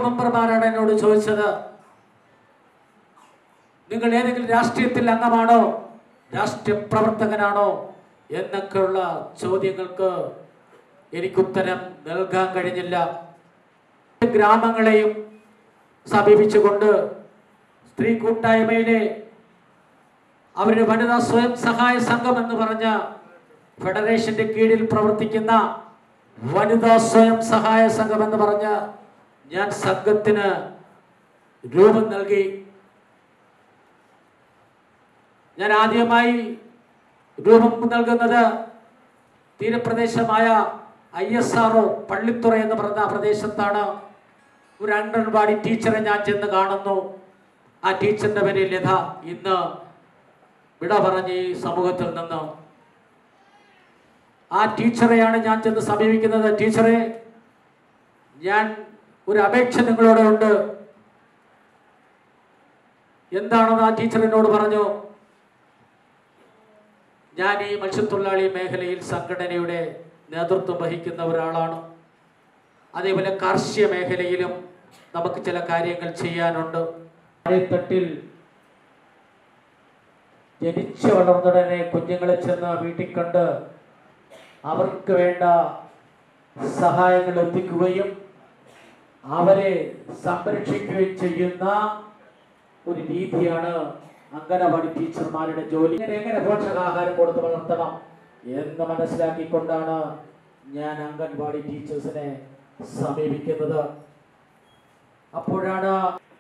മെമ്പർമാരാണ് എന്നോട് ചോദിച്ചത് നിങ്ങൾ ഏതെങ്കിലും രാഷ്ട്രീയത്തിൽ അംഗമാണോ രാഷ്ട്രീയ പ്രവർത്തകനാണോ എന്നൊക്കെയുള്ള ചോദ്യങ്ങൾക്ക് എനിക്കുത്തരം നൽകാൻ കഴിഞ്ഞില്ല ഗ്രാമങ്ങളെയും സമീപിച്ചുകൊണ്ട് സ്ത്രീ കൂട്ടായ്മയിലെ അവരുടെ വനിതാ സ്വയം സഹായ സംഘം എന്ന് പറഞ്ഞ ഫെഡറേഷന്റെ കീഴിൽ പ്രവർത്തിക്കുന്ന വനിതാ സ്വയം സഹായ സംഘം എന്ന് പറഞ്ഞ ഞാൻ സംഘത്തിന് രൂപം നൽകി ഞാൻ ആദ്യമായി രൂപം നൽകുന്നത് തീരപ്രദേശമായ I S R O Pallithura എന്ന് പറഞ്ഞ പ്രദേശത്താണ് ഒരു അംഗൻവാടി ടീച്ചറെ ഞാൻ ചെന്ന് കാണുന്നു ആ ടീച്ചറിന്റെ പേര് ലത ഇന്ന് വിട പറഞ്ഞ് ഈ സമൂഹത്തിൽ നിന്ന് ആ ടീച്ചറെയാണ് ഞാൻ ചെന്ന് സമീപിക്കുന്നത് ടീച്ചറെ ഞാൻ ഒരു അപേക്ഷ നിങ്ങളോട് ഉണ്ട് എന്താണെന്ന് ആ ടീച്ചർ എന്നോട് പറഞ്ഞു ഞാൻ ഈ മത്സ്യത്തൊഴിലാളി മേഖലയിൽ സംഘടനയുടെ നേതൃത്വം വഹിക്കുന്ന ഒരാളാണ് അതേപോലെ കാർഷിക മേഖലയിലും നമുക്ക് ചില കാര്യങ്ങൾ ചെയ്യാനുണ്ട് താഴെത്തട്ടിൽ ജനിച്ചു വളർന്നുടനെ കുഞ്ഞുങ്ങളെ ചെന്ന് വീട്ടിൽ കണ്ട് അവർക്ക് വേണ്ട സഹായങ്ങൾ എത്തിക്കുകയും അവരെ സംരക്ഷിക്കുകയും ചെയ്യുന്ന ഒരു രീതിയാണ് അംഗനവാടി ടീച്ചർമാരുടെ ജോലി ഇങ്ങനെ എങ്ങനെ പോഷകാഹാരം കൊടുത്ത് വളർത്തണം എന്ന് മനസ്സിലാക്കിക്കൊണ്ടാണ് ഞാൻ അംഗൻവാടി ടീച്ചേഴ്സിനെ സമീപിക്കുന്നത് അപ്പോഴാണ്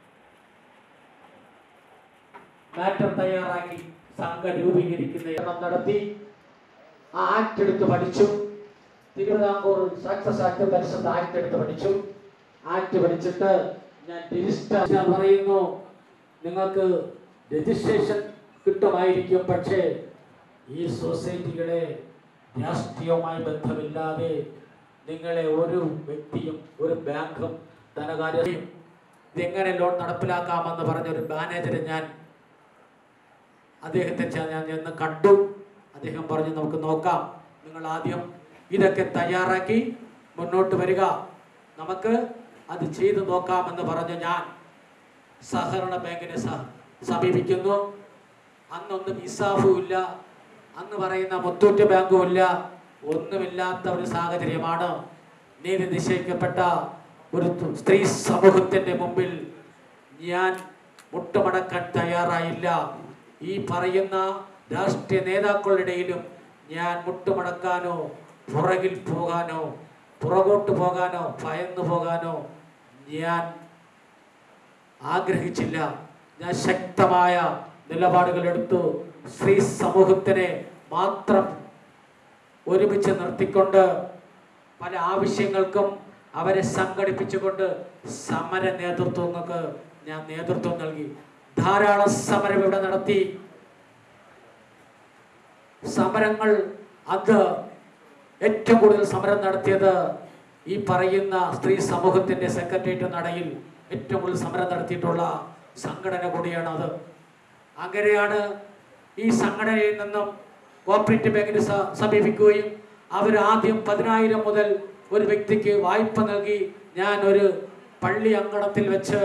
മാറ്റർ തയ്യാറാക്കി സംഘം രൂപീകരിക്കുന്ന എണ്ണം നടത്തി ആ ആക്ട് എടുത്ത് പഠിച്ചു തിരുവിതാംകൂർ സക്സസ് ആക്ട് പരിഷത്ത് ആക്ട് എടുത്ത് പഠിച്ചു ആക്ട് പഠിച്ചിട്ട് ഞാൻ രജിസ്റ്റർ ഞാൻ പറയുന്നു നിങ്ങൾക്ക് രജിസ്ട്രേഷൻ കിട്ടുമായിരിക്കും പക്ഷേ ഈ സൊസൈറ്റികളെ രാഷ്ട്രീയവുമായി ബന്ധമില്ലാതെ നിങ്ങളെ ഒരു വ്യക്തിയും ഒരു ബാങ്കും ധനകാര്യം ഇതെങ്ങനെ ലോൺ നടപ്പിലാക്കാമെന്ന് പറഞ്ഞ ഒരു മാനേജറെ ഞാൻ അദ്ദേഹത്തെ ചെ- ഞാൻ ചെന്ന് കണ്ടു അദ്ദേഹം പറഞ്ഞു നമുക്ക് നോക്കാം നിങ്ങൾ ആദ്യം ഇതൊക്കെ തയ്യാറാക്കി മുന്നോട്ട് വരിക നമുക്ക് അത് ചെയ്തു നോക്കാമെന്ന് പറഞ്ഞ് ഞാൻ സഹകരണ ബാങ്കിനെ സ- സമീപിക്കുന്നു അന്നൊന്നും ഇസാഫും ഇല്ല അന്ന് പറയുന്ന മുത്തൂറ്റ് ബാങ്കും ഇല്ല ഒന്നുമില്ലാത്ത ഒരു സാഹചര്യമാണ് നീതി നിശ്ചയിക്കപ്പെട്ട ഒരു തു- സ്ത്രീ സമൂഹത്തിന്റെ മുമ്പിൽ ഞാൻ മുട്ടുമടക്കാൻ തയ്യാറായില്ല ഈ പറയുന്ന രാഷ്ട്രീയ നേതാക്കളുടെ ഇടയിലും ഞാൻ മുട്ടുമടക്കാനോ പുറകിൽ പോകാനോ പുറകോട്ട് പോകാനോ ഭയന്നു പോകാനോ ഞാൻ ആഗ്രഹിച്ചില്ല ഞാൻ ശക്തമായ നിലപാടുകൾ എടുത്തു സ്ത്രീ സമൂഹത്തിനെ മാത്രം ഒരുമിച്ച് നിർത്തിക്കൊണ്ട് പല ആവശ്യങ്ങൾക്കും അവരെ സംഘടിപ്പിച്ചുകൊണ്ട് സമര നേതൃത്വങ്ങൾക്ക് ഞാൻ നേതൃത്വം നൽകി ധാരാളം സമരം ഇവിടെ നടത്തി സമരങ്ങൾ അത് ഏറ്റവും കൂടുതൽ സമരം നടത്തിയത് ഈ പറയുന്ന സ്ത്രീ സമൂഹത്തിന്റെ സെക്രട്ടേറിയറ്റ് നടയിൽ ഏറ്റവും കൂടുതൽ സമരം നടത്തിയിട്ടുള്ള സംഘടന കൂടിയാണ് അത് അങ്ങനെയാണ് ഈ സംഘടനയിൽ നിന്നും കോപ്പറേറ്റീവ് ബാങ്കിനെ സ- സമീപിക്കുകയും അവർ ആദ്യം പതിനായിരം മുതൽ ഒരു വ്യക്തിക്ക് വായ്പ നൽകി ഞാൻ ഒരു പള്ളി അങ്കണത്തിൽ വെച്ച്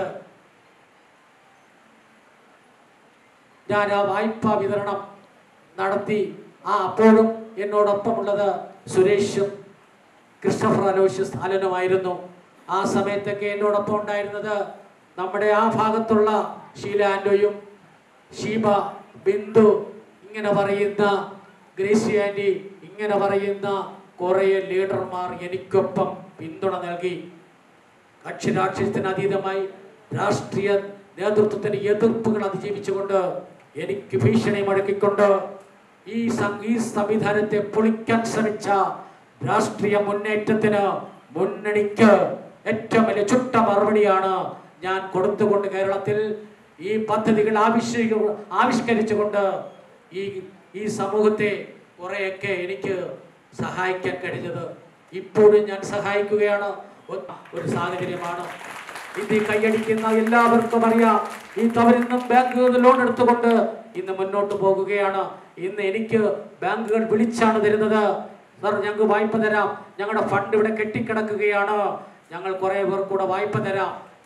ഞാൻ ആ വായ്പാ വിതരണം നടത്തി ആ അപ്പോഴും എന്നോടൊപ്പമുള്ളത് സുരേഷും ക്രിസ്റ്റഫർ അലോഷ്യസ് അലനുമായിരുന്നു ആ സമയത്തൊക്കെ എന്നോടൊപ്പം ഉണ്ടായിരുന്നത് നമ്മുടെ ആ ഭാഗത്തുള്ള ഷീല ആൻഡോയും ഷീബ ബിന്ദു ഇങ്ങനെ പറയുന്ന ഗ്രേസി ആൻറ്റി ഇങ്ങനെ പറയുന്ന കുറേ ലീഡർമാർ എനിക്കൊപ്പം പിന്തുണ നൽകി കക്ഷി രാഷ്ട്രീയത്തിന് അതീതമായി രാഷ്ട്രീയ നേതൃത്വത്തിന്റെ എതിർപ്പുകൾ അതിജീവിച്ചുകൊണ്ട് എനിക്ക് ഭീഷണി മുഴക്കിക്കൊണ്ട് ഈ സം- ഈ സംവിധാനത്തെ പൊളിക്കാൻ ശ്രമിച്ച രാഷ്ട്രീയ മുന്നേറ്റത്തിന് മുന്നണിക്ക് ഏറ്റവും വലിയ ചുട്ട മറുപടിയാണ് ഞാൻ കൊടുത്തുകൊണ്ട് കേരളത്തിൽ ഈ പദ്ധതികൾ ആവിഷ്ക ആവിഷ്കരിച്ചുകൊണ്ട് ഈ ഈ സമൂഹത്തെ കുറെയൊക്കെ എനിക്ക് സഹായിക്കാൻ കഴിഞ്ഞത് ഇപ്പോഴും ഞാൻ സഹായിക്കുകയാണ് ഒ- ഒരു സാഹചര്യമാണ് ഇത് ഈ കൈയടിക്കുന്ന എല്ലാവർക്കും അറിയാം ഈ തവരിന്നും ബാങ്കുകൾ ലോൺ എടുത്തുകൊണ്ട് ഇന്ന് മുന്നോട്ട് പോകുകയാണ് ഇന്ന് എനിക്ക് ബാങ്കുകൾ വിളിച്ചാണ് തരുന്നത് സർ ഞങ്ങൾക്ക് വായ്പ തരാം ഞങ്ങളുടെ ഫണ്ട് ഇവിടെ കെട്ടിക്കിടക്കുകയാണ് ഞങ്ങൾ കുറേ പേർ കൂടെ വായ്പ തരാം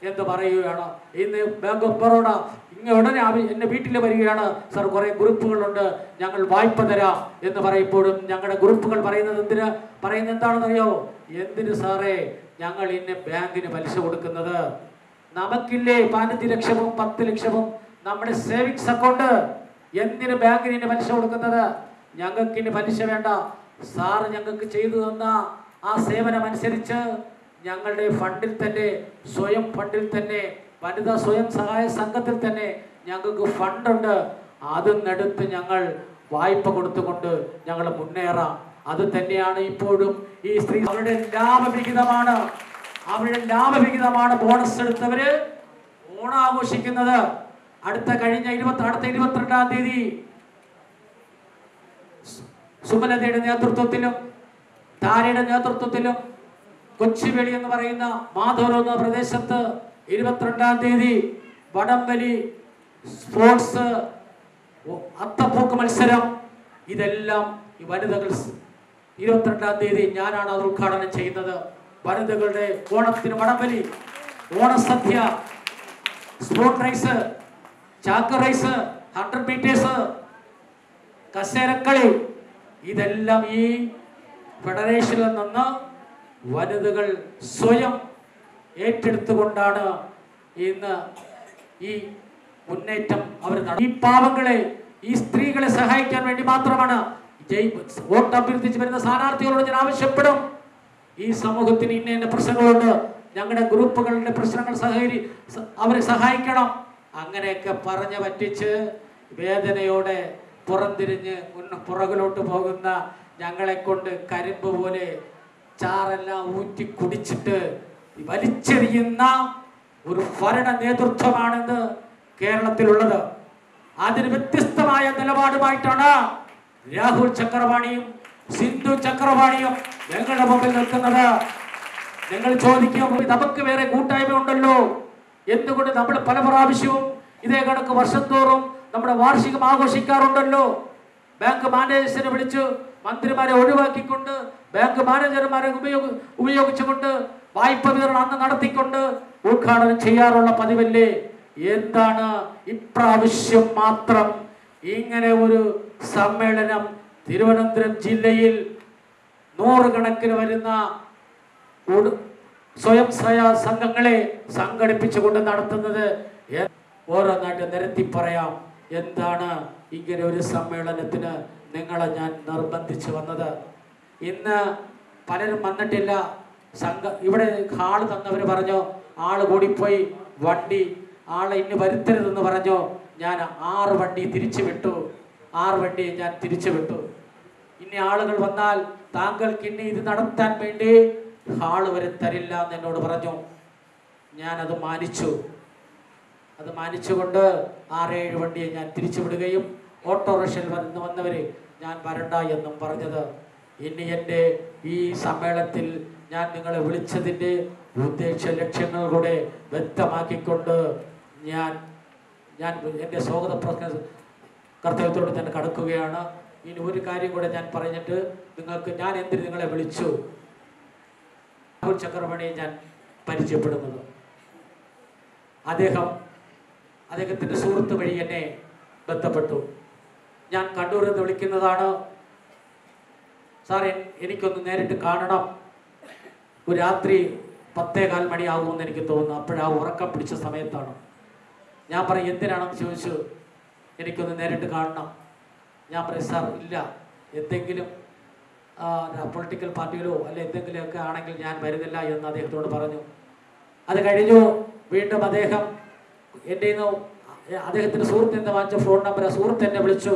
എന്ന് പറയുകയാണ് ഇന്ന് ബാങ്ക് ഓഫ് ബറോഡ ഇങ്ങനെ ഉടനെ ആവി- എന്റെ വീട്ടിൽ വരികയാണ് സാർ കുറെ ഗ്രൂപ്പുകളുണ്ട് ഞങ്ങൾ വായ്പ തരാം എന്ന് പറയുമ്പോഴും ഞങ്ങളുടെ ഗ്രൂപ്പുകൾ പറയുന്നത് എന്തിന് പറയുന്നത് എന്താണെന്നറിയോ എന്തിന് സാറേ ഞങ്ങൾ ഇന്ന് ബാങ്കിന് പലിശ കൊടുക്കുന്നത് നമുക്കില്ലേ പതിനഞ്ച് ലക്ഷവും പത്ത് ലക്ഷവും നമ്മുടെ സേവിങ്സ് അക്കൗണ്ട് എന്തിന് ബാങ്കിന് ഇനി പലിശ കൊടുക്കുന്നത് ഞങ്ങൾക്ക് ഇനി പലിശ വേണ്ട സാറ് ഞങ്ങൾക്ക് ചെയ്തു തന്ന ആ സേവനം അനുസരിച്ച് ഞങ്ങളുടെ ഫണ്ടിൽ തന്നെ സ്വയം ഫണ്ടിൽ തന്നെ വനിതാ സ്വയം സഹായ സംഘത്തിൽ തന്നെ ഞങ്ങൾക്ക് ഫണ്ടുണ്ട് അതിൽ നിന്നെടുത്ത് ഞങ്ങൾ വായ്പ കൊടുത്തുകൊണ്ട് ഞങ്ങൾ മുന്നേറാം അത് തന്നെയാണ് ഇപ്പോഴും ഈ സ്ത്രീ അവരുടെ ലാഭവിഹിതമാണ് അവരുടെ ലാഭവിഹിതമാണ് ബോണസ് എടുത്തവര് ഓണം ആഘോഷിക്കുന്നത് അടുത്ത കഴിഞ്ഞ ഇരുപത്തി അടുത്ത ഇരുപത്തിരണ്ടാം തീയതി സു- സുമലതയുടെ നേതൃത്വത്തിലും താരയുടെ നേതൃത്വത്തിലും കൊച്ചുവേളി എന്ന് പറയുന്ന മാധവരം എന്ന പ്രദേശത്ത് ഇരുപത്തിരണ്ടാം തീയതി വടംവലി സ്പോർട്സ് ഒ- അത്തപ്പൂക്ക് മത്സരം ഇതെല്ലാം ഈ വനിതകൾ സ് ഇരുപത്തിരണ്ടാം തീയതി ഞാനാണ് അത് ഉദ്ഘാടനം ചെയ്യുന്നത് വനിതകളുടെ ഓണത്തിന് വടംവലി ഓണസദ്യ സ്പോർട്ട് റൈസ് ചാക്ക് റൈസ് ഹൺഡ്രഡ് മീറ്റേഴ്സ് കസേരക്കളി ഇതെല്ലാം ഈ ഫെഡറേഷനിൽ നിന്ന് വനിതകൾ സ്വയം ഏറ്റെടുത്തുകൊണ്ടാണ് ഇന്ന് ഈ മുന്നേറ്റം അവർ നട- ഈ പാവങ്ങളെ ഈ സ്ത്രീകളെ സഹായിക്കാൻ വേണ്ടി മാത്രമാണ് ജയ് വോട്ട് അഭ്യർത്ഥിച്ച് വരുന്ന സ്ഥാനാർത്ഥികളോട് ഞാൻ ആവശ്യപ്പെടും ഈ സമൂഹത്തിന് ഇന്ന ഇന്ന പ്രശ്നങ്ങളുണ്ട് ഞങ്ങളുടെ ഗ്രൂപ്പുകളുടെ പ്രശ്നങ്ങൾ സഹകരി സ- അവരെ സഹായിക്കണം അങ്ങനെയൊക്കെ പറഞ്ഞ് പറ്റിച്ച് വേദനയോടെ പുറംതിരിഞ്ഞ് മുന്ന പുറകിലോട്ട് പോകുന്ന ഞങ്ങളെ കൊണ്ട് കരിമ്പ് പോലെ ചാറെല്ലാം ഊറ്റി കുടിച്ചിട്ട് വലിച്ചെറിയുന്ന ഒരു ഭരണ നേതൃത്വമാണിത് കേരളത്തിലുള്ളത് അതിന് വ്യത്യസ്തമായ നിലപാടുമായിട്ടാണ് രാഹുൽ ചക്രവാണിയും സിന്ധു ചക്രവാണിയും ഞങ്ങളുടെ മുമ്പിൽ നിൽക്കുന്നത് നിങ്ങൾ ചോദിക്കും നമുക്ക് വേറെ കൂട്ടായ്മ ഉണ്ടല്ലോ എന്തുകൊണ്ട് നമ്മൾ പല പ്രാവശ്യവും ഇതേ കണക്ക് വർഷം തോറും നമ്മുടെ വാർഷികം ആഘോഷിക്കാറുണ്ടല്ലോ ബാങ്ക് മാനേജേഴ്സിനെ വിളിച്ച് മന്ത്രിമാരെ ഒഴിവാക്കിക്കൊണ്ട് ബാങ്ക് മാനേജർമാരെ ഉപയോഗ ഉപയോഗിച്ചുകൊണ്ട് വായ്പ വിതരണം അന്ന് നടത്തിക്കൊണ്ട് ഉദ്ഘാടനം ചെയ്യാറുള്ള പതിവല്ലേ എന്താണ് ഇപ്രാവശ്യം മാത്രം ഇങ്ങനെ ഒരു സമ്മേളനം തിരുവനന്തപുരം ജില്ലയിൽ നൂറുകണക്കിന് വരുന്ന ഉട്- സ്വയം സഹായ സംഘങ്ങളെ സംഘടിപ്പിച്ചുകൊണ്ട് നടത്തുന്നത് എ- ഓരോന്നായിട്ട് നിരത്തി പറയാം എന്താണ് ഇങ്ങനെ ഒരു സമ്മേളനത്തിന് നിങ്ങളെ ഞാൻ നിർബന്ധിച്ചു വന്നത് ഇന്ന് പലരും വന്നിട്ടില്ല സംഘ ഇവിടെ ഹാള് തന്നവർ പറഞ്ഞു ആള് കൂടിപ്പോയി വണ്ടി ആളെ ഇന്ന് വരുത്തരുതെന്ന് പറഞ്ഞു ഞാൻ ആറ് വണ്ടി തിരിച്ചു വിട്ടു ആറ് വണ്ടി ഞാൻ തിരിച്ചു വിട്ടു ഇനി ആളുകൾ വന്നാൽ താങ്കൾക്ക് ഇനി ഇത് നടത്താൻ വേണ്ടി ഹാള് വരെ തരില്ല എന്ന് എന്നോട് പറഞ്ഞു ഞാനത് മാനിച്ചു അത് മാനിച്ചുകൊണ്ട് ആറേഴ് വണ്ടിയെ ഞാൻ തിരിച്ചു വിടുകയും ഓട്ടോറിക്ഷയിൽ വന്ന് വന്നവരെ ഞാൻ വരണ്ട എന്നും പറഞ്ഞത് ഇനി എൻ്റെ ഈ സമ്മേളനത്തിൽ ഞാൻ നിങ്ങളെ വിളിച്ചതിൻ്റെ ഉദ്ദേശ ലക്ഷ്യങ്ങൾ കൂടെ വ്യക്തമാക്കിക്കൊണ്ട് ഞാൻ ഞാൻ എൻ്റെ സ്വാഗത പ്രശ്ന കർത്തവ്യത്തോട് ഞാൻ കടക്കുകയാണ് ഇനി ഒരു കാര്യം കൂടെ ഞാൻ പറഞ്ഞിട്ട് നിങ്ങൾക്ക് ഞാൻ എന്തിന് നിങ്ങളെ വിളിച്ചു രാഹുൽ ചക്രവർണിയെ ഞാൻ പരിചയപ്പെടുന്നത് അദ്ദേഹം അദ്ദേഹത്തിൻ്റെ സുഹൃത്ത് വഴി എന്നെ ബന്ധപ്പെട്ടു ഞാൻ കണ്ണൂരിൽ നിന്ന് വിളിക്കുന്നതാണ് സാർ എൻ- എനിക്കൊന്ന് നേരിട്ട് കാണണം ഒരു രാത്രി പത്തേകാൽ മണിയാകുമെന്ന് എനിക്ക് തോന്നുന്നു അപ്പോഴാ ഉറക്കം പിടിച്ച സമയത്താണ് ഞാൻ പറയും എന്തിനാണെന്ന് ചോദിച്ചു എനിക്കൊന്ന് നേരിട്ട് കാണണം ഞാൻ പറയും സാർ ഇല്ല എന്തെങ്കിലും പൊളിറ്റിക്കൽ പാർട്ടിയിലോ അല്ലെ എന്തെങ്കിലുമൊക്കെ ആണെങ്കിൽ ഞാൻ വരുന്നില്ല എന്ന് അദ്ദേഹത്തോട് പറഞ്ഞു അത് കഴിഞ്ഞു വീണ്ടും അദ്ദേഹം എൻ്റെ നിന്ന് അദ്ദേഹത്തിൻ്റെ സുഹൃത്തിൻ്റെ വാങ്ങിച്ച ഫോൺ നമ്പർ ആ സുഹൃത്ത് എന്നെ വിളിച്ചു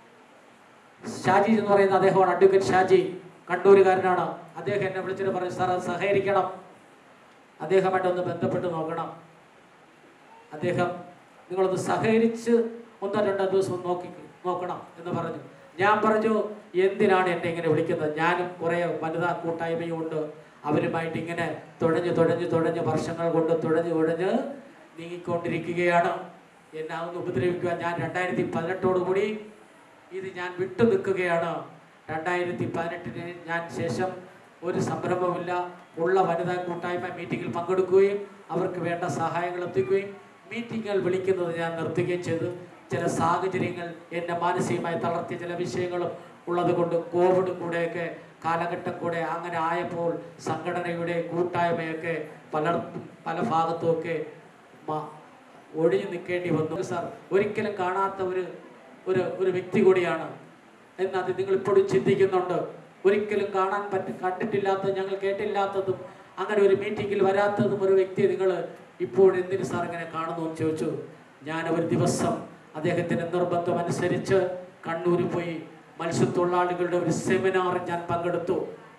ഷാജി എന്ന് പറയുന്ന അദ്ദേഹമാണ് അഡ്വക്കേറ്റ് ഷാജി കണ്ണൂരുകാരനാണ് അദ്ദേഹം എന്നെ വിളിച്ചിട്ട് പറഞ്ഞു സാർ അത് സഹകരിക്കണം അദ്ദേഹമായിട്ട് ഒന്ന് ബന്ധപ്പെട്ട് നോക്കണം അദ്ദേഹം നിങ്ങളൊന്ന് സഹകരിച്ച് ഒന്നോ രണ്ടോ ദിവസം ഒന്ന് നോക്കി നോക്കണം എന്ന് പറഞ്ഞു ഞാൻ പറഞ്ഞു എന്തിനാണ് എന്നെ ഇങ്ങനെ വിളിക്കുന്നത് ഞാനും കുറേ വനിതാ കൂട്ടായ്മയും ഉണ്ട് അവരുമായിട്ട് ഇങ്ങനെ തുഴഞ്ഞ് തുഴഞ്ഞ് തുഴഞ്ഞ് വർഷങ്ങൾ കൊണ്ട് തുഴഞ്ഞ് തുഴഞ്ഞ് നീങ്ങിക്കൊണ്ടിരിക്കുകയാണ് എന്നെ ഒന്ന് ഉപദ്രവിക്കുക ഞാൻ രണ്ടായിരത്തി പതിനെട്ടോടു കൂടി ഇത് ഞാൻ വിട്ടു നിൽക്കുകയാണ് രണ്ടായിരത്തി പതിനെട്ടിന് ഞാൻ ശേഷം ഒരു സംരംഭമില്ല ഉള്ള വനിതാ കൂട്ടായ്മ മീറ്റിങ്ങിൽ പങ്കെടുക്കുകയും അവർക്ക് വേണ്ട സഹായങ്ങൾ എത്തിക്കുകയും മീറ്റിങ്ങുകൾ വിളിക്കുന്നത് ഞാൻ നിർത്തുകയും ചെയ്തു ചില സാഹചര്യങ്ങൾ എന്നെ മാനസികമായി തളർത്തിയ ചില വിഷയങ്ങളും ഉള്ളത് കൊണ്ട് കോവിഡ് കൂടെയൊക്കെ കാലഘട്ടം കൂടെ അങ്ങനെ ആയപ്പോൾ സംഘടനയുടെ കൂട്ടായ്മയൊക്കെ പലർക്കും പല ഭാഗത്തുമൊക്കെ മ- ഒഴിഞ്ഞു നിൽക്കേണ്ടി വന്നു സാർ ഒരിക്കലും കാണാത്ത ഒരു ഒരു ഒരു വ്യക്തി കൂടിയാണ് എന്നത് നിങ്ങൾ ഇപ്പോഴും ചിന്തിക്കുന്നുണ്ട് ഒരിക്കലും കാണാൻ പറ്റ കണ്ടിട്ടില്ലാത്തതും ഞങ്ങൾ കേട്ടില്ലാത്തതും അങ്ങനെ ഒരു മീറ്റിങ്ങിൽ വരാത്തതും ഒരു വ്യക്തിയെ നിങ്ങൾ ഇപ്പോൾ എന്തിനു സാർ ഇങ്ങനെ കാണുന്നു എന്ന് ചോദിച്ചു ഞാൻ ഒരു ദിവസം അദ്ദേഹത്തിൻ്റെ നിർബന്ധം അനുസരിച്ച് കണ്ണൂരിൽ പോയി മത്സ്യത്തൊഴിലാളികളുടെ ഒരു സെമിനാറിൽ ഞാൻ പങ്കെടുത്തു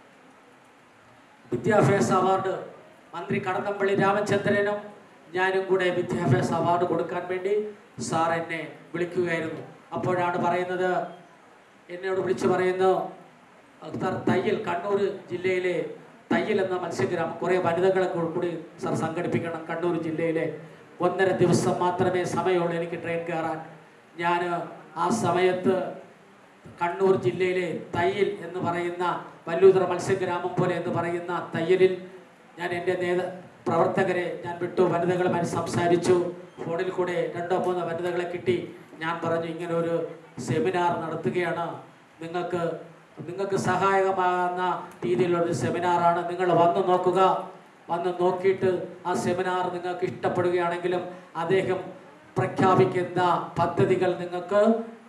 വിദ്യാഭ്യാസ അവാർഡ് മന്ത്രി കടന്നപ്പള്ളി രാമചന്ദ്രനും ഞാനും കൂടെ വിദ്യാഭ്യാസ അവാർഡ് കൊടുക്കാൻ വേണ്ടി സാർ എന്നെ വിളിക്കുകയായിരുന്നു അപ്പോഴാണ് പറയുന്നത് എന്നോട് വിളിച്ചു പറയുന്നു സാർ തയ്യൽ കണ്ണൂർ ജില്ലയിലെ തയ്യൽ എന്ന മത്സ്യഗ്രാമം കുറേ വനിതകളെ കൂ- കൂടി സാർ സംഘടിപ്പിക്കണം കണ്ണൂർ ജില്ലയിലെ ഒന്നര ദിവസം മാത്രമേ സമയമുള്ളൂ എനിക്ക് ട്രെയിൻ കയറാൻ ഞാൻ ആ സമയത്ത് കണ്ണൂർ ജില്ലയിലെ തയ്യൽ എന്ന് പറയുന്ന വല്ലൂതറ മത്സ്യഗ്രാമം പോലെ എന്ന് പറയുന്ന തയ്യലിൽ ഞാൻ എൻ്റെ നേത പ്രവർത്തകരെ ഞാൻ വിട്ടു വനിതകളുമായി സംസാരിച്ചു ഫോണിൽ കൂടെ രണ്ടോ മൂന്നോ വനിതകളെ കിട്ടി ഞാൻ പറഞ്ഞു ഇങ്ങനെ ഒരു സെമിനാർ നടത്തുകയാണ് നിങ്ങൾക്ക് നിങ്ങൾക്ക് സഹായകമാകുന്ന രീതിയിലുള്ളൊരു സെമിനാറാണ് നിങ്ങൾ വന്ന് നോക്കുക വന്ന് നോക്കിയിട്ട് ആ സെമിനാർ നിങ്ങൾക്ക് ഇഷ്ടപ്പെടുകയാണെങ്കിലും അദ്ദേഹം പ്രഖ്യാപിക്കുന്ന പദ്ധതികൾ നിങ്ങൾക്ക്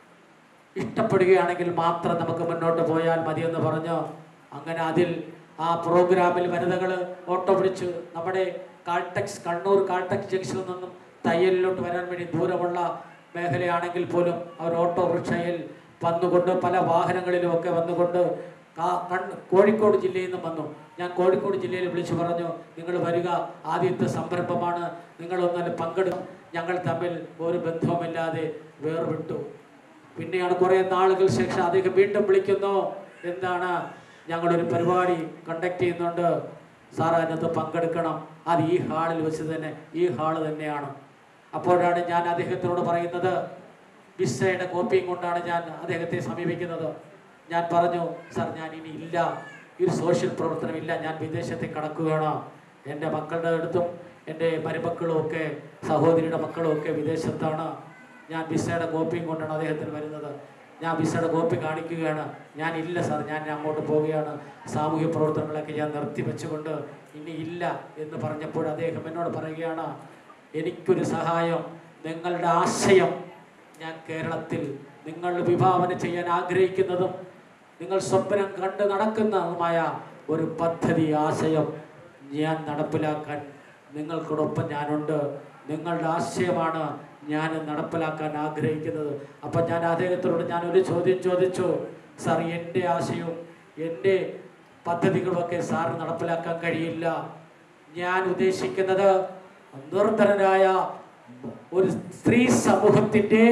ഇഷ്ടപ്പെടുകയാണെങ്കിൽ മാത്രം നമുക്ക് മുന്നോട്ട് പോയാൽ മതിയെന്ന് പറഞ്ഞു അങ്ങനെ അതിൽ ആ പ്രോഗ്രാമിൽ വനിതകൾ ഓട്ടോ പിടിച്ച് നമ്മുടെ കാൾടെക്സ് കണ്ണൂർ കാൾടെക്സ് ജംഗ്ഷനിൽ നിന്നും തയ്യലിലോട്ട് വരാൻ വേണ്ടി ദൂരമുള്ള മേഖലയാണെങ്കിൽ പോലും അവർ ഓട്ടോറിക്ഷയിൽ വന്നുകൊണ്ട് പല വാഹനങ്ങളിലും ഒക്കെ വന്നുകൊണ്ട് കാ- കണ്ണ് കോഴിക്കോട് ജില്ലയിൽ നിന്നും വന്നു ഞാൻ കോഴിക്കോട് ജില്ലയിൽ വിളിച്ചു പറഞ്ഞു നിങ്ങൾ വരിക ആദ്യത്തെ സംരംഭമാണ് നിങ്ങളൊന്നാലും പങ്കെടുക്കും ഞങ്ങൾ തമ്മിൽ ഒരു ബന്ധവുമില്ലാതെ വേർവിട്ടു പിന്നെയാണ് കുറേ നാളുകൾ ശേഷം അദ്ദേഹം വീണ്ടും വിളിക്കുന്നു എന്താണ് ഞങ്ങളൊരു പരിപാടി കണ്ടക്ട് ചെയ്യുന്നുണ്ട് സാർ അതിനകത്ത് പങ്കെടുക്കണം അത് ഈ ഹാളിൽ വെച്ച് തന്നെ ഈ ഹാള് തന്നെയാണ് അപ്പോഴാണ് ഞാൻ അദ്ദേഹത്തിനോട് പറയുന്നത് വിസയുടെ കോപ്പിയും കൊണ്ടാണ് ഞാൻ അദ്ദേഹത്തെ സമീപിക്കുന്നത് ഞാൻ പറഞ്ഞു സാർ ഞാൻ ഇനി ഇല്ല ഈ ഒരു സോഷ്യൽ പ്രവർത്തനം ഇല്ല ഞാൻ വിദേശത്തേക്ക് കടക്കുകയാണ് എൻ്റെ മക്കളുടെ അടുത്തും എൻ്റെ മരുമക്കളും ഒക്കെ സഹോദരിയുടെ മക്കളും ഒക്കെ വിദേശത്താണ് ഞാൻ വിസയുടെ കോപ്പിയും കൊണ്ടാണ് അദ്ദേഹത്തിന് വരുന്നത് ഞാൻ വിസയുടെ കോപ്പി കാണിക്കുകയാണ് ഞാൻ ഇല്ല സാർ ഞാൻ അങ്ങോട്ട് പോവുകയാണ് സാമൂഹ്യ പ്രവർത്തനങ്ങളൊക്കെ ഞാൻ നിർത്തി വെച്ചുകൊണ്ട് ഇനി ഇല്ല എന്ന് പറഞ്ഞപ്പോൾ അദ്ദേഹം എന്നോട് പറയുകയാണ് എനിക്കൊരു സഹായം നിങ്ങളുടെ ആശയം ഞാൻ കേരളത്തിൽ നിങ്ങൾ വിഭാവന ചെയ്യാൻ ആഗ്രഹിക്കുന്നതും നിങ്ങൾ സ്വപ്നം കണ്ട് നടക്കുന്നതുമായ ഒരു പദ്ധതി ആശയം ഞാൻ നടപ്പിലാക്കാൻ നിങ്ങൾക്കോടൊപ്പം ഞാനുണ്ട് നിങ്ങളുടെ ആശയമാണ് ഞാൻ നടപ്പിലാക്കാൻ ആഗ്രഹിക്കുന്നത് അപ്പം ഞാൻ അദ്ദേഹത്തോട് ഞാൻ ഒരു ചോദ്യം ചോദിച്ചു സാർ എൻ്റെ ആശയവും എൻ്റെ പദ്ധതികളുമൊക്കെ സാറിന് നടപ്പിലാക്കാൻ കഴിയില്ല ഞാൻ ഉദ്ദേശിക്കുന്നത് നിർധനരായ ഒരു സ്ത്രീ സമൂഹത്തിൻ്റെ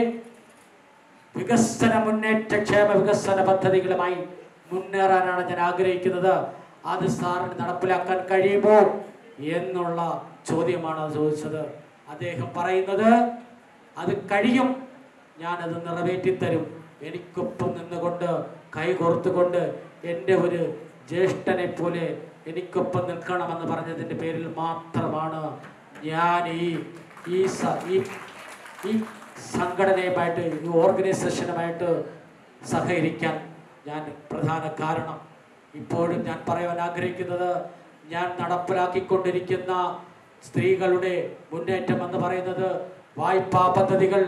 വികസന മുന്നേറ്റ ക്ഷേമ വികസന പദ്ധതികളുമായി മുന്നേറാനാണ് ഞാൻ ആഗ്രഹിക്കുന്നത് അത് സാറിന് നടപ്പിലാക്കാൻ കഴിയുമോ എന്നുള്ള ചോദ്യമാണ് അത് ചോദിച്ചത് അദ്ദേഹം പറയുന്നത് അത് കഴിയും ഞാനത് നിറവേറ്റിത്തരും എനിക്കൊപ്പം നിന്നുകൊണ്ട് കൈകോർത്തുകൊണ്ട് എൻ്റെ ഒരു ജ്യേഷ്ഠനെ പോലെ എനിക്കൊപ്പം നിൽക്കണമെന്ന് പറഞ്ഞതിൻ്റെ പേരിൽ മാത്രമാണ് ഞാൻ ഈ ഈ സ- ഈ ഈ സംഘടനയുമായിട്ട് ഈ ഓർഗനൈസേഷനുമായിട്ട് സഹകരിക്കാൻ ഞാൻ പ്രധാന കാരണം ഇപ്പോഴും ഞാൻ പറയാൻ ആഗ്രഹിക്കുന്നത് ഞാൻ നടപ്പിലാക്കിക്കൊണ്ടിരിക്കുന്ന സ്ത്രീകളുടെ മുന്നേറ്റം എന്ന് പറയുന്നത് വായ്പാ പദ്ധതികൾ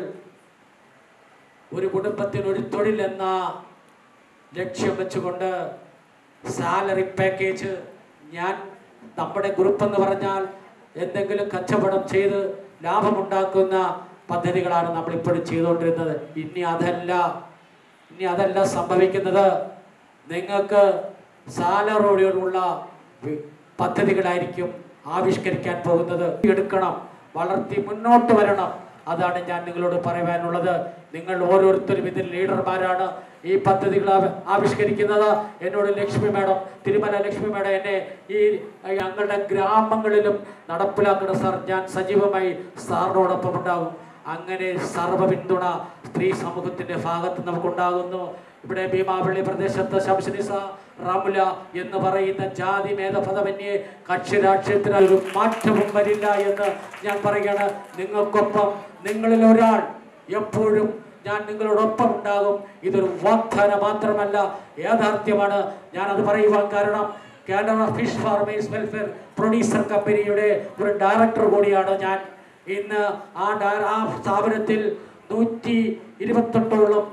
ഒരു കുടുംബത്തിന് ഒരു തൊഴിൽ എന്ന ലക്ഷ്യം വെച്ചുകൊണ്ട് സാലറി പാക്കേജ് ഞാൻ നമ്മുടെ ഗ്രൂപ്പ് എന്ന് പറഞ്ഞാൽ എന്തെങ്കിലും കച്ചവടം ചെയ്ത് ലാഭമുണ്ടാക്കുന്ന പദ്ധതികളാണ് നമ്മൾ ഇപ്പോഴും ചെയ്തുകൊണ്ടിരുന്നത് ഇനി അതല്ല ഇനി അതല്ല സംഭവിക്കുന്നത് നിങ്ങൾക്ക് സാലറിയോടുള്ള വി- പദ്ധതികളായിരിക്കും ആവിഷ്കരിക്കാൻ പോകുന്നത് എടുക്കണം വളർത്തി മുന്നോട്ട് വരണം അതാണ് ഞാൻ നിങ്ങളോട് പറയാനുള്ളത് നിങ്ങൾ ഓരോരുത്തരും ഇതിൽ ലീഡർമാരാണ് ഈ പദ്ധതികൾ ആവ- ആവിഷ്കരിക്കുന്നത് എന്നോട് ലക്ഷ്മി മേഡം തിരുമല ലക്ഷ്മി മേഡം എന്നെ ഈ ഞങ്ങളുടെ ഗ്രാമങ്ങളിലും നടപ്പിലാക്കുന്ന സാർ ഞാൻ സജീവമായി സാറിനോടൊപ്പം ഉണ്ടാകും അങ്ങനെ സർവ്വ പിന്തുണ സ്ത്രീ സമൂഹത്തിന്റെ ഭാഗത്ത് നമുക്കുണ്ടാകുന്നു ഇവിടെ ഭീമാപള്ളി പ്രദേശത്ത് ശംശനിസ റമുല എന്ന് പറയുന്ന ജാതി മേധപദമന്യേ കക്ഷി രാഷ്ട്രീയത്തിന് ഒരു മാറ്റവും വരില്ല എന്ന് ഞാൻ പറയുകയാണ് നിങ്ങൾക്കൊപ്പം നിങ്ങളിൽ ഒരാൾ എപ്പോഴും ഞാൻ നിങ്ങളോടൊപ്പം ഉണ്ടാകും ഇതൊരു വാഗ്ദാനം മാത്രമല്ല യാഥാർത്ഥ്യമാണ് ഞാനത് പറയുവാൻ കാരണം Canada fish farmers welfare producer കമ്പനിയുടെ ഒരു ഡയറക്ടർ കൂടിയാണ് ഞാൻ ഇന്ന് ആ ഡയ- ആ സ്ഥാപനത്തിൽ നൂറ്റി ഇരുപത്തെട്ടോളം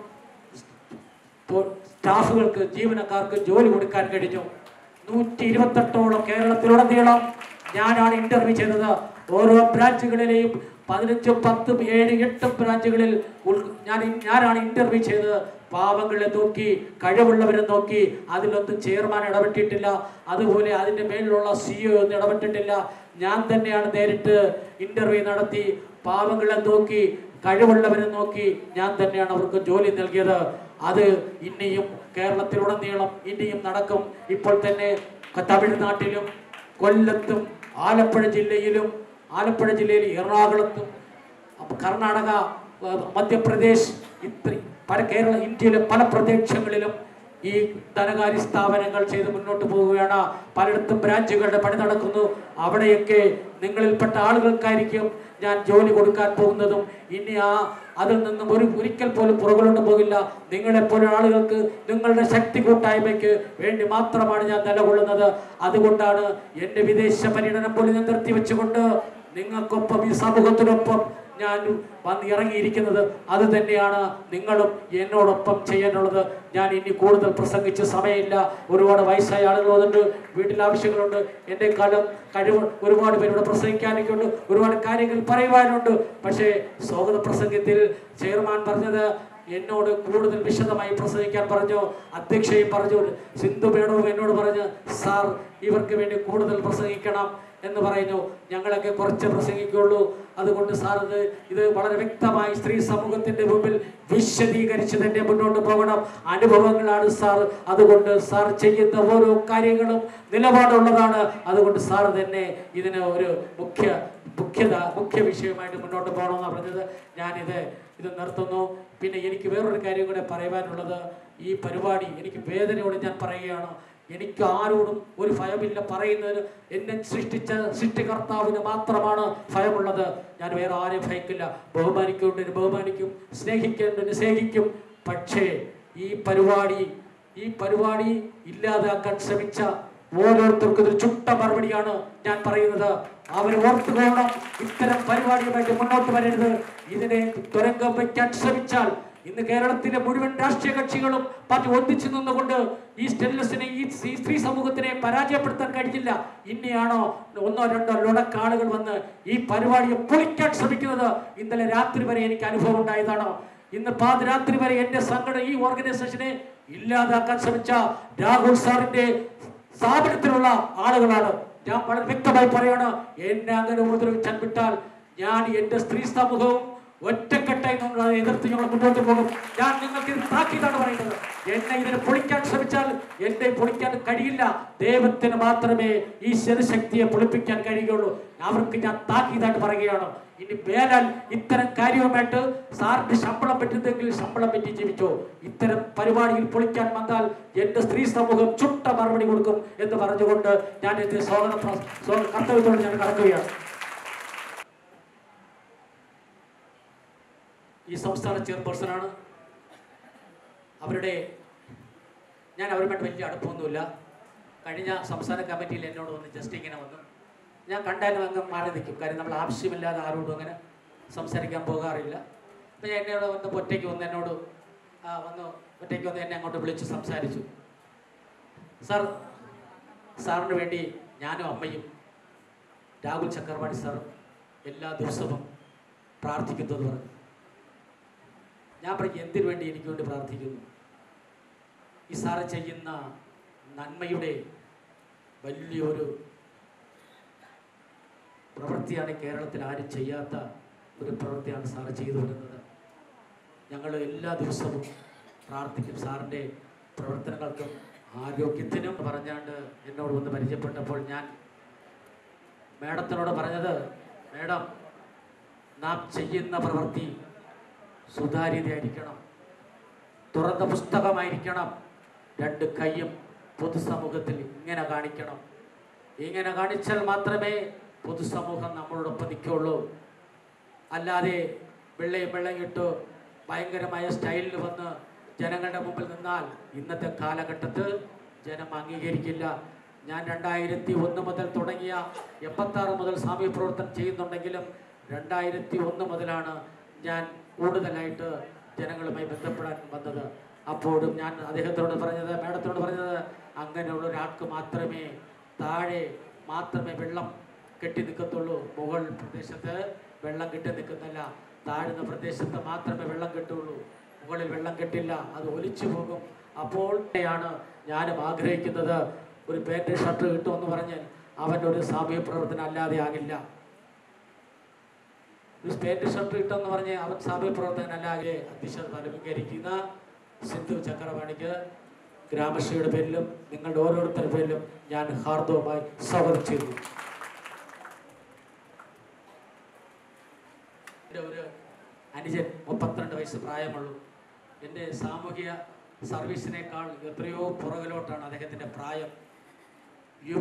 തൊ- സ്റ്റാഫുകൾക്ക് ജീവനക്കാർക്ക് ജോലി കൊടുക്കാൻ കഴിഞ്ഞു നൂറ്റി ഇരുപത്തെട്ടോളം കേരളത്തിലുടനീളം ഞാനാണ് ഇന്റർവ്യൂ ചെയ്തത് ഓരോ ബ്രാഞ്ചുകളിലെയും പതിനഞ്ചും പത്തും ഏഴ് എട്ടും ബ്രാഞ്ചുകളിൽ ഉൾ- ഞാൻ ഞാനാണ് ഇന്റർവ്യൂ ചെയ്തത് പാവങ്ങളെ നോക്കി കഴിവുള്ളവരെ നോക്കി അതിലൊന്നും ചെയർമാൻ ഇടപെട്ടിട്ടില്ല അതുപോലെ അതിൻ്റെ മേലിലുള്ള സിഇഒ ഒന്നും ഇടപെട്ടിട്ടില്ല ഞാൻ തന്നെയാണ് നേരിട്ട് ഇന്റർവ്യൂ നടത്തി പാവങ്ങളെ നോക്കി കഴിവുള്ളവരെ നോക്കി ഞാൻ തന്നെയാണ് അവർക്ക് ജോലി നൽകിയത് അത് ഇനിയും കേരളത്തിലുടനീളം ഇനിയും നടക്കും ഇപ്പോൾ തന്നെ ക- തമിഴ്നാട്ടിലും കൊല്ലത്തും ആലപ്പുഴ ജില്ലയിലും ആലപ്പുഴ ജില്ലയിൽ എറണാകുളത്തും അപ്പൊ കർണാടക ആ, മധ്യപ്രദേശ് ഇത്ര പല കേരള ഇന്ത്യയിലെ പല പ്രദേശങ്ങളിലും ഈ ധനകാര്യ സ്ഥാപനങ്ങൾ ചെയ്ത് മുന്നോട്ട് പോവുകയാണ് പലയിടത്തും ബ്രാഞ്ചുകളുടെ പണി നടക്കുന്നു അവിടെയൊക്കെ നിങ്ങളിൽപ്പെട്ട ആളുകൾക്കായിരിക്കും ഞാൻ ജോലി കൊടുക്കാൻ പോകുന്നതും ഇനി ആ അതിൽ നിന്നും ഒരു ഒരിക്കൽ പോലും പുറകിലോട്ട് പോകില്ല നിങ്ങളെപ്പോലെ ആളുകൾക്ക് നിങ്ങളുടെ ശക്തി കൂട്ടായ്മയ്ക്ക് വേണ്ടി മാത്രമാണ് ഞാൻ നിലകൊള്ളുന്നത് അതുകൊണ്ടാണ് എൻ്റെ വിദേശ പര്യടനം പോലും ഞാൻ നിർത്തിവെച്ചുകൊണ്ട് നിങ്ങൾക്കൊപ്പം ഈ സമൂഹത്തിനൊപ്പം ഞാൻ വന്ന് ഇറങ്ങിയിരിക്കുന്നത് അത് തന്നെയാണ് നിങ്ങളും എന്നോടൊപ്പം ചെയ്യാനുള്ളത് ഞാൻ ഇനി കൂടുതൽ പ്രസംഗിച്ച് സമയമില്ല ഒരുപാട് വയസ്സായ ആളുകൾ വന്നിട്ട് വീട്ടിൽ ആവശ്യങ്ങളുണ്ട് എൻ്റെ കാലം കഴിവ് ഒരുപാട് പേരോട് പ്രസംഗിക്കാനൊക്കെ ഉണ്ട് ഒരുപാട് കാര്യങ്ങൾ പറയുവാനുണ്ട് പക്ഷേ സ്വാഗത പ്രസംഗത്തിൽ ചെയർമാൻ പറഞ്ഞത് എന്നോട് കൂടുതൽ വിശദമായി പ്രസംഗിക്കാൻ പറഞ്ഞു അധ്യക്ഷയും പറഞ്ഞു സിന്ധു മേഡവും എന്നോട് പറഞ്ഞു സാർ ഇവർക്ക് വേണ്ടി കൂടുതൽ പ്രസംഗിക്കണം എന്ന് പറയുന്നു ഞങ്ങളൊക്കെ കുറച്ച് പ്രസംഗിക്കുള്ളൂ അതുകൊണ്ട് സാർ ഇത് ഇത് വളരെ വ്യക്തമായി സ്ത്രീ സമൂഹത്തിന്റെ മുമ്പിൽ വിശദീകരിച്ച് തന്നെ മുന്നോട്ട് പോകണം അനുഭവങ്ങളാണ് സാർ അതുകൊണ്ട് സാർ ചെയ്യുന്ന ഓരോ കാര്യങ്ങളും നിലപാടുള്ളതാണ് അതുകൊണ്ട് സാർ തന്നെ ഇതിന് ഒരു മുഖ്യ മുഖ്യത മുഖ്യ വിഷയമായിട്ട് മുന്നോട്ട് പോകണമെന്നാണ് പറഞ്ഞത് ഞാനിത് ഇത് നിർത്തുന്നു പിന്നെ എനിക്ക് വേറൊരു കാര്യം കൂടെ പറയുവാനുള്ളത് ഈ പരിപാടി എനിക്ക് വേദനയോടെ ഞാൻ പറയുകയാണ് എനിക്ക് ആരോടും ഒരു ഭയമില്ല പറയുന്നതിന് എന്നെ സൃഷ്ടിച്ച സൃഷ്ടികർത്താവിന് മാത്രമാണ് ഭയമുള്ളത് ഞാൻ വേറെ ആരെയും ഭയക്കില്ല ബഹുമാനിക്കേണ്ടതിന് ബഹുമാനിക്കും സ്നേഹിക്കേണ്ടതിന് സ്നേഹിക്കും പക്ഷേ ഈ പരിപാടി ഈ പരിപാടി ഇല്ലാതാക്കാൻ ശ്രമിച്ച ഓരോരുത്തർക്കും ഇതൊരു ചുട്ട മറുപടിയാണ് ഞാൻ പറയുന്നത് അവർ ഓർത്തുകൊള്ളണം ഇത്തരം പരിപാടിയുമായിട്ട് മുന്നോട്ട് വരരുത് ഇതിനെ തുരങ്കം വയ്ക്കാൻ ശ്രമിച്ചാൽ ഇന്ന് കേരളത്തിലെ മുഴുവൻ രാഷ്ട്രീയ കക്ഷികളും പാർട്ടി ഒന്നിച്ചു നിന്നുകൊണ്ട് ഈ സ്റ്റെൻലെസിനെ ഈ ഈ സ്ത്രീ സമൂഹത്തിനെ പരാജയപ്പെടുത്താൻ കഴിഞ്ഞില്ല ഇനിയാണോ ഒന്നോ രണ്ടോ ലുണക്കാളുകൾ വന്ന് ഈ പരിപാടിയെ പൊളിക്കാൻ ശ്രമിക്കുന്നത് ഇന്നലെ രാത്രി വരെ എനിക്ക് അനുഭവം ഉണ്ടായതാണ് ഇന്ന് പാതിരാത്രി വരെ എന്റെ സംഘടന ഈ ഓർഗനൈസേഷനെ ഇല്ലാതാക്കാൻ ശ്രമിച്ച രാഹുൽ സാറിന്റെ സ്ഥാപനത്തിലുള്ള ആളുകളാണ് ഞാൻ വളരെ വ്യക്തമായി പറയാണ് എന്നെ അങ്ങനെ ഉപദ്രവിച്ചാൽ വിട്ടാൽ ഞാൻ എന്റെ സ്ത്രീ സമൂഹവും ഒറ്റക്കെട്ടായി നമ്മൾ അതിനെ എതിർത്ത് ഞങ്ങൾ മുന്നോട്ട് പോകും ഞാൻ നിങ്ങൾക്ക് ഇത് താക്കീതാണ് പറയുന്നത് എന്നെ ഇതിനെ പൊളിക്കാൻ ശ്രമിച്ചാൽ എന്നെ പൊളിക്കാൻ കഴിയില്ല ദൈവത്തിന് മാത്രമേ ഈ ശക്തിയെ പൊളിപ്പിക്കാൻ കഴിയുകയുള്ളൂ അവർക്ക് ഞാൻ താക്കീതായിട്ട് പറയുകയാണ് ഇനി മേലാൽ ഇത്തരം കാര്യവുമായിട്ട് സാറിന് ശമ്പളം പറ്റുന്നെങ്കിൽ ശമ്പളം പറ്റി ജീവിച്ചോ ഇത്തരം പരിപാടിയിൽ പൊളിക്കാൻ വന്നാൽ എന്റെ സ്ത്രീ സമൂഹം ചുട്ട മറുപടി കൊടുക്കും എന്ന് പറഞ്ഞുകൊണ്ട് ഞാൻ എന്റെ സ്വാഗത പ്ര- സ്വാഗത കർത്തവ്യത്തോട് ഞാൻ കടക്കുകയാണ് ഈ സംസ്ഥാന ചെയർപേഴ്സണാണ് അവരുടെ ഞാൻ അവരുമായിട്ട് വലിയ അടുപ്പമൊന്നുമില്ല കഴിഞ്ഞ സംസ്ഥാന കമ്മിറ്റിയിൽ എന്നോട് വന്ന് ജസ്റ്റ് ഇങ്ങനെ വന്നു ഞാൻ കണ്ടാലും അങ്ങ് മാറി നിൽക്കും കാര്യം നമ്മൾ ആവശ്യമില്ലാതെ ആരോടും അങ്ങനെ സംസാരിക്കാൻ പോകാറില്ല അപ്പം ഞാൻ എന്നോട് വന്ന് ഒറ്റയ്ക്ക് വന്ന് എന്നോട് ആ, വന്ന് ഒറ്റയ്ക്ക് വന്ന് എന്നെ അങ്ങോട്ട് വിളിച്ച് സംസാരിച്ചു സാർ സാറിന് വേണ്ടി ഞാനും അമ്മയും രാഹുൽ ചക്രവാണി സാർ എല്ലാ ദിവസവും പ്രാർത്ഥിക്കുന്നത് പറഞ്ഞു ഞാൻ പറഞ്ഞു എന്തിനു വേണ്ടി എനിക്ക് വേണ്ടി പ്രാർത്ഥിക്കുന്നു ഈ സാറ് ചെയ്യുന്ന നന്മയുടെ വലിയൊരു പ്രവൃത്തിയാണ് കേരളത്തിൽ ആരും ചെയ്യാത്ത ഒരു പ്രവൃത്തിയാണ് സാറ് ചെയ്തു വരുന്നത് ഞങ്ങൾ എല്ലാ ദിവസവും പ്രാർത്ഥിക്കും സാറിൻ്റെ പ്രവർത്തനങ്ങൾക്കും ആരോഗ്യത്തിനും പറഞ്ഞാണ്ട് എന്നോട് വന്ന് പരിചയപ്പെട്ടപ്പോൾ ഞാൻ മേഡത്തിനോട് പറഞ്ഞത് മേഡം നാം ചെയ്യുന്ന പ്രവൃത്തി സുതാര്യതയായിരിക്കണം തുറന്ന പുസ്തകമായിരിക്കണം രണ്ട് കൈയും പൊതുസമൂഹത്തിൽ ഇങ്ങനെ കാണിക്കണം ഇങ്ങനെ കാണിച്ചാൽ മാത്രമേ പൊതുസമൂഹം നമ്മളോടൊപ്പം നിൽക്കുള്ളൂ അല്ലാതെ വെള്ളയും വെള്ളയും ഇട്ട് ഭയങ്കരമായ സ്റ്റൈലിൽ വന്ന് ജനങ്ങളുടെ മുമ്പിൽ നിന്നാൽ ഇന്നത്തെ കാലഘട്ടത്തിൽ ജനം അംഗീകരിക്കില്ല ഞാൻ രണ്ടായിരത്തി ഒന്ന് മുതൽ തുടങ്ങിയ എൺപത്താറ് മുതൽ സാമൂഹ്യ പ്രവർത്തനം ചെയ്യുന്നുണ്ടെങ്കിലും രണ്ടായിരത്തി ഒന്ന് മുതലാണ് ഞാൻ കൂടുതലായിട്ട് ജനങ്ങളുമായി ബന്ധപ്പെടാൻ വന്നത് അപ്പോഴും ഞാൻ അദ്ദേഹത്തോട് പറഞ്ഞത് മേഡത്തിനോട് പറഞ്ഞത് അങ്ങനെയുള്ള ഒരാൾക്ക് മാത്രമേ താഴെ മാത്രമേ വെള്ളം കെട്ടി നിൽക്കത്തുള്ളൂ മുകൾ പ്രദേശത്ത് വെള്ളം കെട്ടി നിൽക്കുന്നില്ല താഴ്ന്ന പ്രദേശത്ത് മാത്രമേ വെള്ളം കെട്ടുള്ളൂ മുകളിൽ വെള്ളം കെട്ടില്ല അത് ഒലിച്ചു പോകും അപ്പോൾ ആണ് ഞാനും ആഗ്രഹിക്കുന്നത് ഒരു പാൻറ് ഷർട്ട് കിട്ടുമെന്ന് പറഞ്ഞ് അവൻ്റെ ഒരു സാമൂഹ്യ പ്രവർത്തനം അല്ലാതെ ആകില്ല ഒരു പാൻറ് ഷർട്ട് കിട്ടുമെന്ന് പറഞ്ഞ് അവൻ സാമൂഹ്യ പ്രവർത്തകൻ അല്ലാതെ അധ്യക്ഷത അലങ്കരിക്കുന്ന സിന്ധു ചക്രവാണിക്ക് ഗ്രാമശ്രീയുടെ പേരിലും നിങ്ങളുടെ ഓരോരുത്തരുടെ പേരിലും ഞാൻ ഹാർദവമായി സ്വാഗതം ചെയ്തു എൻ്റെ ഒരു അനുജൻ മുപ്പത്തിരണ്ട് വയസ്സ് പ്രായമുള്ളൂ എൻ്റെ സാമൂഹിക സർവീസിനേക്കാൾ എത്രയോ പുറകിലോട്ടാണ് അദ്ദേഹത്തിൻ്റെ പ്രായം യുവ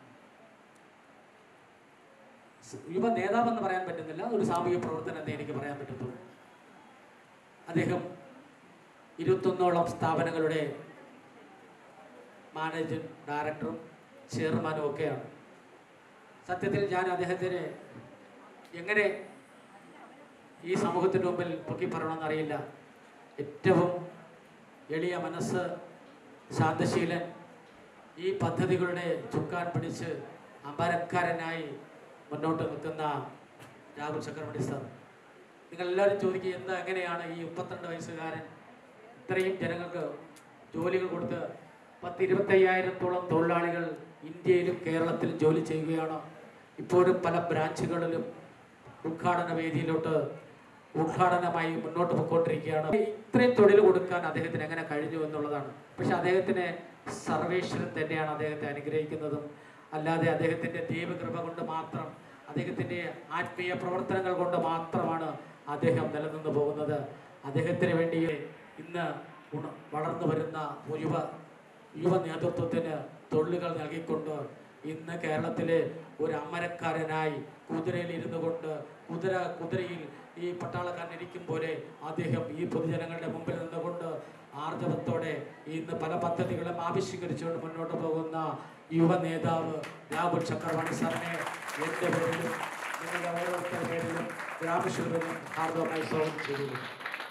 യുവ നേതാവെന്ന് പറയാൻ പറ്റുന്നില്ല ഒരു സാമൂഹിക പ്രവർത്തനം എന്നേ എനിക്ക് പറയാൻ പറ്റത്തുള്ളൂ അദ്ദേഹം ഇരുപത്തൊന്നോളം സ്ഥാപനങ്ങളുടെ മാനേജിംഗ് ഡയറക്ടറും ചെയർമാനും ഒക്കെയാണ് സത്യത്തിൽ ഞാൻ അദ്ദേഹത്തിന് എങ്ങനെ ഈ സമൂഹത്തിൻ്റെ മുമ്പിൽ പൊക്കി പറയണമെന്നറിയില്ല ഏറ്റവും എളിയ മനസ്സ് ശാന്തശീലൻ ഈ പദ്ധതികളുടെ ചുക്കാൻ പിടിച്ച് അമരക്കാരനായി മുന്നോട്ട് നിൽക്കുന്ന രാഹുൽ ചക്രവർത്തി സാർ നിങ്ങളെല്ലാവരും ചോദിക്കുക എന്താ എങ്ങനെയാണ് ഈ മുപ്പത്തിരണ്ട് വയസ്സുകാരൻ ഇത്രയും ജനങ്ങൾക്ക് ജോലികൾ കൊടുത്ത് പത്ത് ഇരുപത്തയ്യായിരത്തോളം തൊഴിലാളികൾ ഇന്ത്യയിലും കേരളത്തിലും ജോലി ചെയ്യുകയാണ് ഇപ്പോഴും പല ബ്രാഞ്ചുകളിലും ഉദ്ഘാടന വേദിയിലോട്ട് ഉദ്ഘാടനമായി മുന്നോട്ട് പോയിക്കൊണ്ടിരിക്കുകയാണ് ഇത്രയും തൊഴിൽ കൊടുക്കാൻ അദ്ദേഹത്തിന് എങ്ങനെ കഴിഞ്ഞു എന്നുള്ളതാണ് പക്ഷെ അദ്ദേഹത്തിന് സർവേശ്വരൻ തന്നെയാണ് അദ്ദേഹത്തെ അനുഗ്രഹിക്കുന്നതും അല്ലാതെ അദ്ദേഹത്തിൻ്റെ ദൈവകൃപ കൊണ്ട് മാത്രം അദ്ദേഹത്തിൻ്റെ ആത്മീയ പ്രവർത്തനങ്ങൾ കൊണ്ട് മാത്രമാണ് അദ്ദേഹം നിലനിന്ന് പോകുന്നത് അദ്ദേഹത്തിന് വേണ്ടി ഇന്ന് ഉണ- വളർന്നു വരുന്ന യുവ യുവ നേതൃത്വത്തിന് തൊഴിലുകൾ നൽകിക്കൊണ്ട് ഇന്ന് കേരളത്തിലെ ഒരു അമരക്കാരനായി കുതിരയിൽ ഇരുന്നു കൊണ്ട് കുതിര കുതിരയിൽ ഈ പട്ടാളക്കാരൻ ഇരിക്കും പോലെ അദ്ദേഹം ഈ പൊതുജനങ്ങളുടെ മുമ്പിൽ നിന്നുകൊണ്ട് ആർജവത്തോടെ ഇന്ന് പല പദ്ധതികളും ആവിഷ്കരിച്ചുകൊണ്ട് മുന്നോട്ട് പോകുന്ന യുവ നേതാവ് രാഹുൽ ചക്രവർത്തി സാറിനെ എൻ്റെ പേരിലും നിങ്ങളുടെ ഓരോരുത്തരുടെ പേരിലും ഗ്രാമശൂരിലും ഹാർദവമായി സ്വാഗതം ചെയ്യുന്നു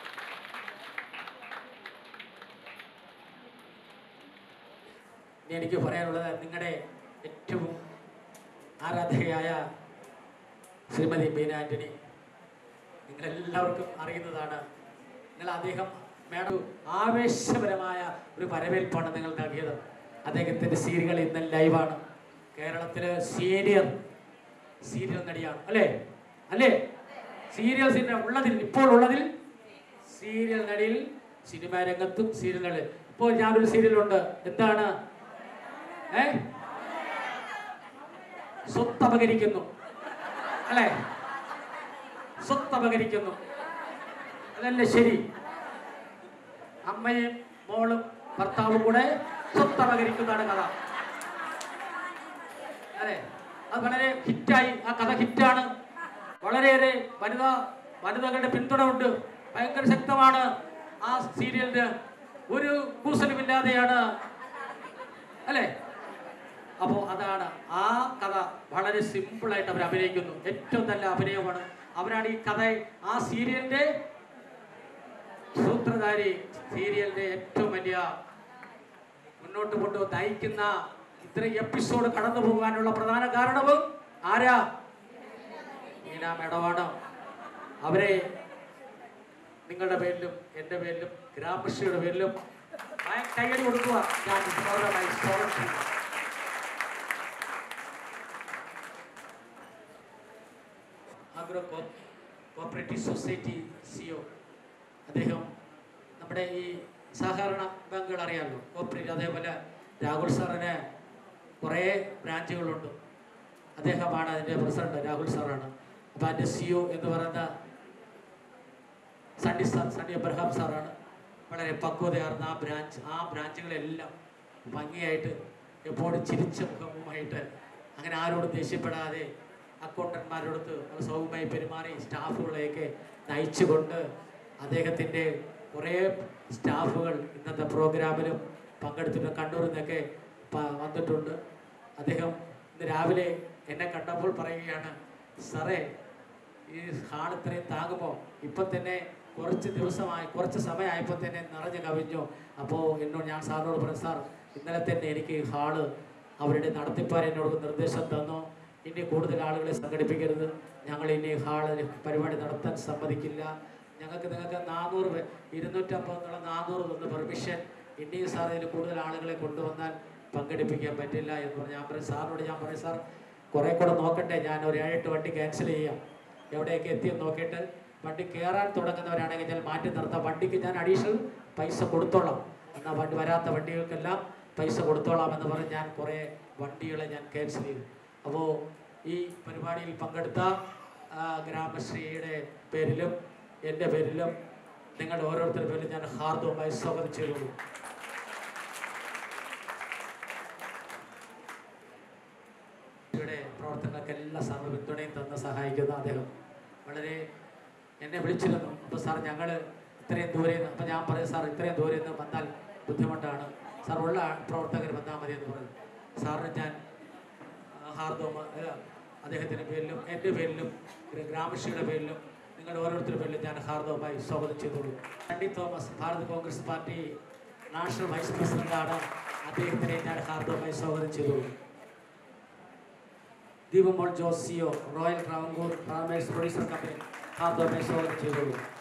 ഇനി എനിക്ക് പറയാനുള്ളത് നിങ്ങളുടെ ഏറ്റവും ആരാധകയായ ശ്രീമതി ബീന ആന്റണി നിങ്ങളെല്ലാവർക്കും അറിയുന്നതാണ് നിങ്ങൾ അദ്ദേഹം മേഡം ആവേശപരമായ ഒരു വരവേൽപ്പാണ് നിങ്ങൾ നൽകിയത് അദ്ദേഹത്തിൻ്റെ സീരിയൽ ഇന്ന് ലൈവാണ് കേരളത്തിലെ സീനിയർ സീരിയൽ നടിയാണ് അല്ലേ അല്ലേ സീരിയൽ സിനിമ ഉള്ളതിൽ ഇപ്പോൾ ഉള്ളതിൽ സീരിയൽ നടിയിൽ സിനിമാ രംഗത്തും സീരിയൽ നടി ഇപ്പോൾ ഞാനൊരു സീരിയലുണ്ട് എന്താണ് ഏ സ്വത്ത് അപകരിക്കുന്നു അല്ലേ സ്വത്ത് അപകരിക്കുന്നു അതല്ലേ ശരി അമ്മയും മോളും ഭർത്താവും കൂടെ സ്വത്ത് അപകരിക്കുന്നതാണ് കഥ അതെ അത് വളരെ ഹിറ്റായി ആ കഥ ഹിറ്റാണ് വളരെയേറെ വനിതാ വനിതകളുടെ പിന്തുണ ഉണ്ട് ഭയങ്കര ശക്തമാണ് ആ സീരിയലിന് ഒരു കൂസലുമില്ലാതെയാണ് അല്ലേ അപ്പോൾ അതാണ് ആ കഥ വളരെ സിമ്പിളായിട്ട് അവർ അഭിനയിക്കുന്നു ഏറ്റവും നല്ല അഭിനയമാണ് അവരാണ് ഈ കഥ ആ സീരിയലിന്റെ സൂത്രധാരി സീരിയലിന്റെ ഏറ്റവും വലിയ മുന്നോട്ട് കൊണ്ട് നയിക്കുന്ന ഇത്രയും എപ്പിസോഡ് കടന്നു പോകാനുള്ള പ്രധാന കാരണവും ആരാ മീന മേഡമാണ് അവരെ നിങ്ങളുടെ പേരിലും എൻ്റെ പേരിലും ഗ്രാമശ്രീയുടെ പേരിലും ഭയ- കയ്യടി കൊടുക്കുക ഞാൻ ഗൗരവമായി സ്വാഗതം ചെയ്യുന്നു agro co- cooperative society CEO അദ്ദേഹം നമ്മുടെ ഈ സഹകരണ ബാങ്കുകൾ അറിയാമല്ലോ കോപ്പറേറ്റീവ് അതേപോലെ രാഹുൽ സാറിന് കുറേ ബ്രാഞ്ചുകളുണ്ട് അദ്ദേഹമാണ് അതിൻ്റെ പ്രസിഡന്റ് രാഹുൽ സാറാണ് അപ്പോൾ അതിൻ്റെ സിഒ എന്ന് പറയുന്ന സണ്ണി സാർ സണ്ണി അബ്രഹാം സാറാണ് വളരെ പക്വതയാർന്ന ആ ബ്രാഞ്ച് ആ ബ്രാഞ്ചുകളെല്ലാം ഭംഗിയായിട്ട് എപ്പോഴും ചിരിച്ച മുഖവുമായിട്ട് അങ്ങനെ ആരോടും ദേഷ്യപ്പെടാതെ അക്കൗണ്ടന്മാരോടത്ത് അത് സൗമ്യമായി പെരുമാറി സ്റ്റാഫുകളെയൊക്കെ നയിച്ചുകൊണ്ട് അദ്ദേഹത്തിൻ്റെ കുറേ സ്റ്റാഫുകൾ ഇന്നത്തെ പ്രോഗ്രാമിലും പങ്കെടുത്തിട്ട് കണ്ണൂരിൽ നിന്നൊക്കെ പ- വന്നിട്ടുണ്ട് അദ്ദേഹം ഇന്ന് രാവിലെ എന്നെ കണ്ടപ്പോൾ പറയുകയാണ് സാറേ ഈ ഹാൾ ഇത്രയും താങ്ങുമോ ഇപ്പം തന്നെ കുറച്ച് ദിവസമായി കുറച്ച് സമയമായപ്പോൾ തന്നെ നിറഞ്ഞു കവിഞ്ഞു അപ്പോൾ എന്നോട് ഞാൻ സാറിനോട് പറഞ്ഞു സാർ ഇന്നലെ തന്നെ എനിക്ക് ഈ ഹാള് അവരുടെ നടത്തിപ്പാർ എന്നോട് നിർദ്ദേശം തന്നു ഇനി കൂടുതൽ ആളുകളെ സംഘടിപ്പിക്കരുത് ഞങ്ങൾ ഇനി ഹാളിൽ പരിപാടി നടത്താൻ സമ്മതിക്കില്ല ഞങ്ങൾക്ക് നിങ്ങൾക്ക് നാനൂറ് പേ- ഇരുന്നൂറ്റമ്പത് എന്നുള്ള നാനൂറ് തന്ന പെർമിഷൻ ഇനിയും സാർ ഇതിൽ കൂടുതൽ ആളുകളെ കൊണ്ടുവന്നാൽ പങ്കെടുപ്പിക്കാൻ പറ്റില്ല എന്ന് പറഞ്ഞു ഞാൻ പറയും സാറിനോട് ഞാൻ പറയും സാർ കുറേ കൂടെ നോക്കട്ടെ ഞാൻ ഒരു ഏഴെട്ട് വണ്ടി ക്യാൻസൽ ചെയ്യാം എവിടെയൊക്കെ എത്തിയെന്ന് നോക്കിയിട്ട് വണ്ടി കയറാൻ തുടങ്ങുന്നവരാണെങ്കിൽ ഞാൻ മാറ്റി നിർത്താം വണ്ടിക്ക് ഞാൻ അഡീഷണൽ പൈസ കൊടുത്തോളാം എന്നാൽ വണ്ടി വരാത്ത വണ്ടികൾക്കെല്ലാം പൈസ കൊടുത്തോളാം എന്ന് പറഞ്ഞ് ഞാൻ കുറേ വണ്ടികളെ ഞാൻ ക്യാൻസൽ ചെയ്തു അപ്പോൾ ഈ പരിപാടിയിൽ പങ്കെടുത്ത ആ, ഗ്രാമശ്രീയുടെ പേരിലും എൻ്റെ പേരിലും നിങ്ങളുടെ ഓരോരുത്തരുടെ പേരിലും ഞാൻ ഹാർദവമായി സ്വാഗതം ചെയ്തോളൂ ഇവിടെ പ്രവർത്തകർക്ക് എല്ലാ സർവ്വ പിന്തുണയും തന്ന് സഹായിക്കുന്ന അദ്ദേഹം വളരെ എന്നെ വിളിച്ചിരുന്നു അപ്പോൾ സാർ ഞങ്ങൾ ഇത്രയും ദൂരെ നിന്ന് അപ്പോൾ ഞാൻ പറയും സാർ ഇത്രയും ദൂരെ നിന്ന് വന്നാൽ ബുദ്ധിമുട്ടാണ് സാർ ഉള്ള പ്രവർത്തകർ വന്നാൽ മതി എന്ന് പറഞ്ഞു സാറിന് ഞാൻ ഹാർദവ അദ്ദേഹത്തിൻ്റെ പേരിലും എൻ്റെ പേരിലും ഗ്രാമശ്രീയുടെ പേരിലും നിങ്ങളുടെ ഓരോരുത്തരുടെ പേരിലും ഞാൻ ഹാർദവമായി സ്വാഗതം ചെയ്തോളൂ രണ്ടി Thomas Bharat Congress party national vice പ്രസിഡന്റാണ് അദ്ദേഹത്തിനെ ഞാൻ ഹാർദവമായി സ്വാഗതം ചെയ്തോളൂ Deepamol Jose CEO royal Travancore farmers producer company ഹാർദവമായി സ്വാഗതം ചെയ്തോളൂ